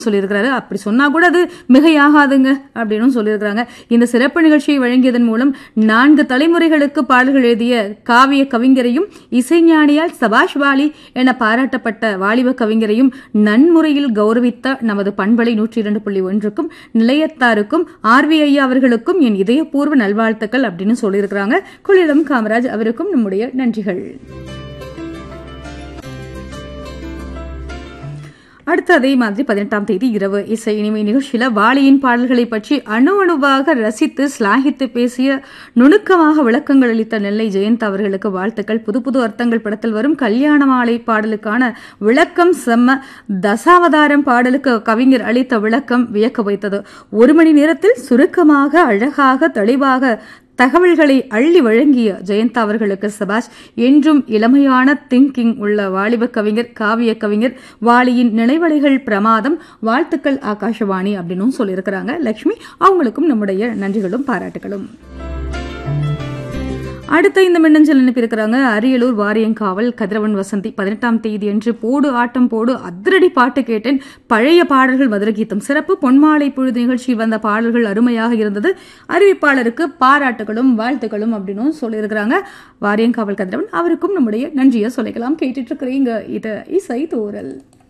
சொல்லியிருக்கிறாரு அப்படி சொன்னா கூட அது மிகையாகாதுங்க அப்படின்னு சொல்லியிருக்கிறாங்க இந்த சிறப்பு நிகழ்ச்சியை வழங்கியதன் மூலம் நான்கு தலைமுறைகளுக்கு பாடல்கள் எழுதிய காவிய கவிஞரையும் இசைஞானியால் சபாஷ் வாலி என பாராட்டப்பட்ட வாலிப கவிஞரையும் நன்முறையில் கௌரவித்த நமது பண்பலை நூற்றி இரண்டு புள்ளி ஒன்றுக்கும் நிலையத்தாருக்கும் ஆர்வி ஐயா அவர்களுக்கும் என் இதயபூர்வ நல்வாழ்த்துக்கள் அப்படின்னு சொல்லியிருக்கிறாங்க குளிரம் காமராஜ் அவருக்கும் நம்முடைய நன்றிகள் அடுத்து அதே மாதிரி பதினெட்டாம் தேதி இரவு இசை இனிமை நிகழ்ச்சியில வாலியின் பாடல்களை பற்றி அணு அணுவாக ரசித்து ஸ்லாகித்து பேசிய நுணுக்கமாக விளக்கங்கள் அளித்த நெல்லை ஜெயந்த் அவர்களுக்கு வாழ்த்துக்கள் புது புது அர்த்தங்கள் படத்தில் வரும் கல்யாண மாலை பாடலுக்கான விளக்கம் செம்ம தசாவதாரம் பாடலுக்கு கவிஞர் அளித்த விளக்கம் வியக்க வைத்தது ஒரு மணி நேரத்தில் சுருக்கமாக அழகாக தெளிவாக தகவல்களை அள்ளி வழங்கிய ஜெயந்தா அவர்களுக்கு சபாஷ் என்றும் இளமையான திங்கிங் உள்ள வாலிப கவிஞர் காவிய கவிஞர் வாலியின் நினைவலைகள் பிரமாதம் வாழ்த்துக்கள் ஆகாஷவாணி அப்படின்னு சொல்லியிருக்கிறாங்க லக்ஷ்மி அவங்களுக்கும் நம்முடைய நன்றிகளும் பாராட்டுகளும் அடுத்த இந்த மின்னஞ்சல் அனுப்பியிருக்கிறாங்க அரியலூர் வாரியங்காவல் கதிரவன் வசந்தி பதினெட்டாம் தேதி அன்று போடு ஆட்டம் போடு அதிரடி பாட்டு கேட்டேன் பழைய பாடல்கள் மதுர கீதம் சிறப்பு பொன்மாலை பொழுது நிகழ்ச்சியில் வந்த பாடல்கள் அருமையாக இருந்தது அறிவிப்பாளருக்கு பாராட்டுகளும் வாழ்த்துக்களும் அப்படின்னு சொல்லியிருக்கிறாங்க வாரியங்காவல் கதிரவன் அவருக்கும் நம்முடைய நன்றியை சொல்லிக்கலாம் கேட்டுட்டு இருக்கிறீங்க இது இசை தூரல்